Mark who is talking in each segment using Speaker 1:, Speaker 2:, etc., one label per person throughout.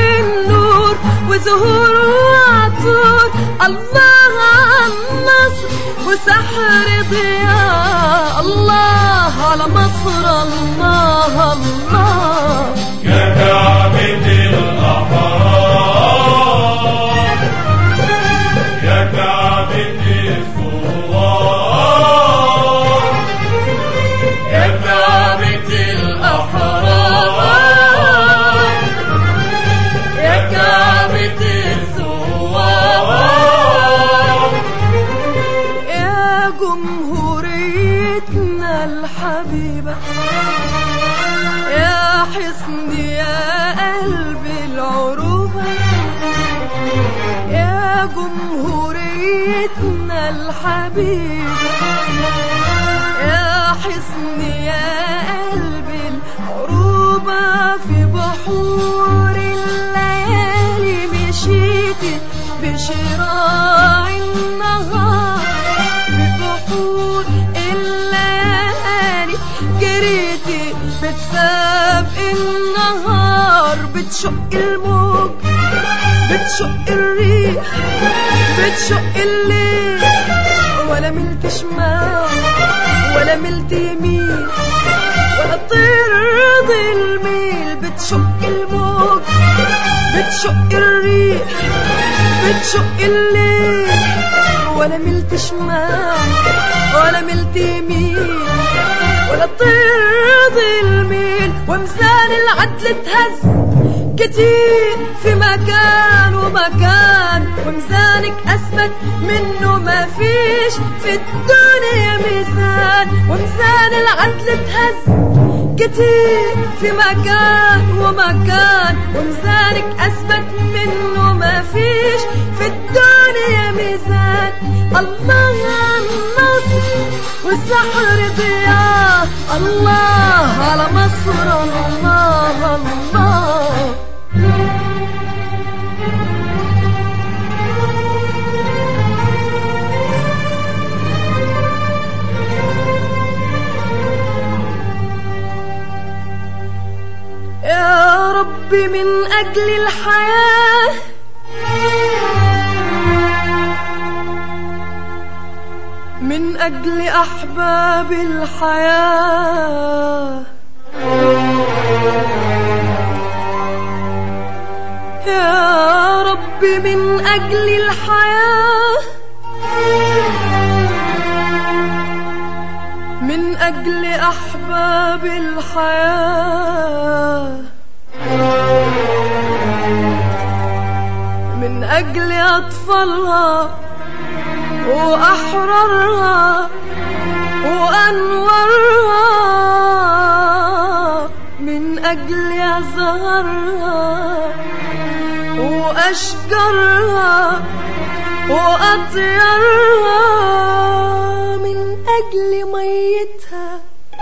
Speaker 1: النور وزهور وعطور الله عالنصر وسحر ضياء الله على مصر الله الله
Speaker 2: يا كعبة الأحرار يا كعبة الثوار يا كعبة الأحرار يا كعبة الثوار
Speaker 1: يا جمهوريتنا الحبيبة يا حصن يا قلب العروبة يا جمهوريتنا الحبيبة يا حصن يا قلب العروبة في بحور الليالي مشيتي بشراع النهار في بحور الليالي جريتي بتسابق النهار بتشق الموج بتشق الريح بتشق الليل ولا ملت شمال ولا ملت يمين ولا ترضي الميل بتشق الموج بتشق الريح بتشق الليل ولا ملت شمال ولا ملت يمين ولا ترضي الميل وميزان العدل اتهز كتير في مكان ومكان وميزانك اثبت منه ما فيش في الدنيا ميزان وميزان العدل اتهز كتير في مكان ومكان وميزانك اثبت منه ما فيش في الدنيا ميزان الله على النصر والسحر ضياء الله على مصر الله الله يا رب من أجل الحياة من أجل أحباب الحياة يا رب من أجل الحياة من أجل أحباب الحياة من أجل أطفالها وأحرارها وأنوارها من أجل أزهارها وأشجارها وأطيارها من أجل ميتها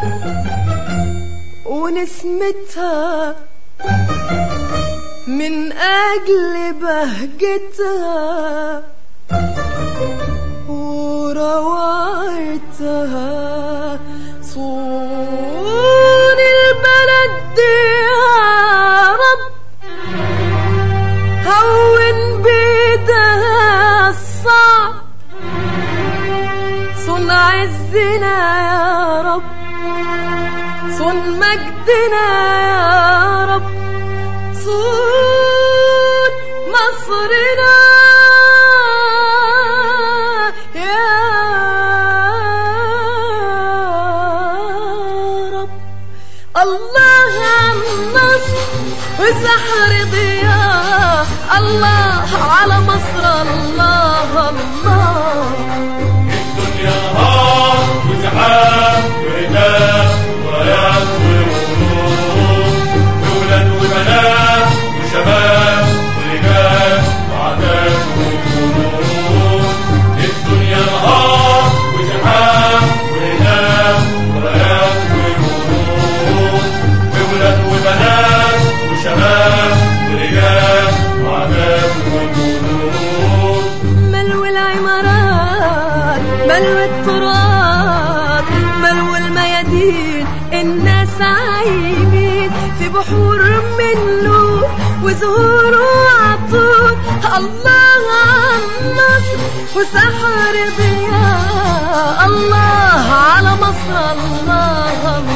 Speaker 1: ونسمتها من أجل بهجتها وروعتها صون البلد دي يا رب هون بيدها الصعب صن عزنا يا رب صن مجدنا يا رب صون مصرنا يا رب الله عالنصر وسحر ضياء الله على مصر الله الله
Speaker 2: الدنيا نهار وزحام ورداء ورايات وورود وولاد وبنات وشباب ورجال وعادات وجنود الدنيا نهار وزحام ورداء ورايات وورود وولاد وبنات وشباب ورجال وعادات وجنود
Speaker 1: ملو العمارات ملو التراب ملو الميادين الناس عايمين في بحور من نور وزهوره عطور الله عن مصر وسحر ضياء الله على مصر الله